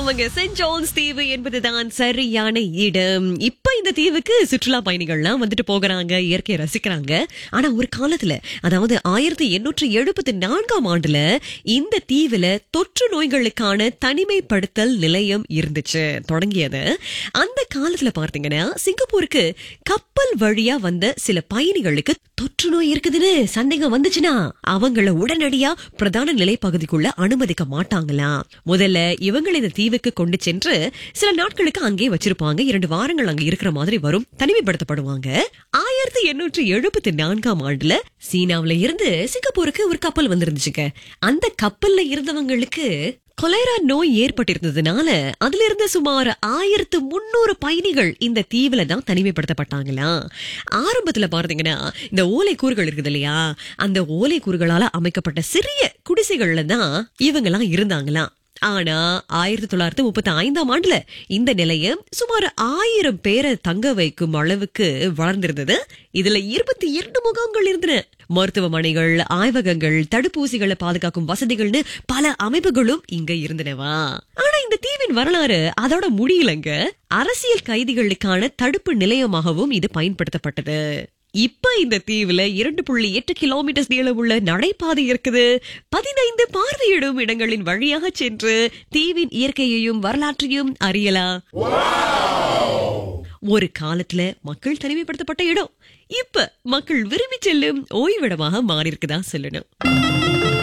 ஆமாங்க send John's தீவு என்பதுதான் சரியான இடம் இப்ப இந்த தீவுக்கு சுற்றுலா பயணிகள்லாம் வந்துட்டு போகிறாங்க இயற்கையை ரசிக்கிறாங்க ஆனா ஒரு காலத்துல அதாவது ஆயிரத்தி எண்ணூற்றி எழுபத்தி நான்காம் ஆண்டுல இந்த தீவுல தொற்று நோய்களுக்கான தனிமைப்படுத்தல் நிலையம் இருந்துச்சு தொடங்கியது அந்த காலத்துல பார்த்தீங்கன்னா சிங்கப்பூருக்கு கப்பல் வழியா வந்த சில பயணிகளுக்கு தொற்று நோய் இருக்குதுன்னு சந்தேகம் வந்துச்சுன்னா அவங்கள உடனடியா பிரதான நிலைப்பகுதிக்குள்ள அனுமதிக்க மாட்டாங்களாம் முதல்ல இவங்களை இந்த தீவுக்கு கொண்டு சென்று சில நாட்களுக்கு அங்கே வச்சிருப்பாங்க இரண்டு வாரங்கள் அங்க இருக்கிற மாதிரி வரும் தனிமைப்படுத்தப்படுவாங்க ஆயிரத்தி எண்ணூற்றி எழுபத்தி நான்காம் ஆண்டுல சீனாவுல இருந்து சிங்கப்பூருக்கு ஒரு கப்பல் வந்திருந்துச்சுங்க அந்த கப்பல்ல இருந்தவங்களுக்கு கொலேரா நோய் ஏற்பட்டிருந்ததுனால அதுல இருந்த சுமார் ஆயிரத்து முன்னூறு பயணிகள் இந்த தீவுல தான் தனிமைப்படுத்தப்பட்டாங்களாம் ஆரம்பத்துல பார்த்தீங்கன்னா இந்த ஓலை கூறுகள் இருக்குது இல்லையா அந்த ஓலை கூறுகளால அமைக்கப்பட்ட சிறிய குடிசைகள்ல தான் இவங்கெல்லாம் இருந்தாங்களாம் ஆனா ஆயிரத்தி தொள்ளாயிரத்தி முப்பத்தி ஐந்தாம் ஆண்டுல இந்த நிலையம் சுமார் ஆயிரம் பேரை தங்க வைக்கும் அளவுக்கு வளர்ந்திருந்தது இதுல இருபத்தி இரண்டு முகாம்கள் இருந்தன மருத்துவமனைகள் ஆய்வகங்கள் தடுப்பூசிகளை பாதுகாக்கும் வசதிகள்னு பல அமைப்புகளும் இங்க இருந்தனவா ஆனா இந்த தீவின் வரலாறு அதோட முடியலங்க அரசியல் கைதிகளுக்கான தடுப்பு நிலையமாகவும் இது பயன்படுத்தப்பட்டது இப்ப இந்த தீவுல இரண்டு புள்ளி எட்டு கிலோமீட்டர் நீளமுள்ள நடைபாதை இருக்குது பதினைந்து பார்வையிடும் இடங்களின் வழியாக சென்று தீவின் இயற்கையையும் வரலாற்றையும் அறியலாம் ஒரு காலத்துல மக்கள் தனிமைப்படுத்தப்பட்ட இடம் இப்ப மக்கள் விரும்பி செல்லும் ஓய்விடமாக மாறி இருக்குதா சொல்லணும்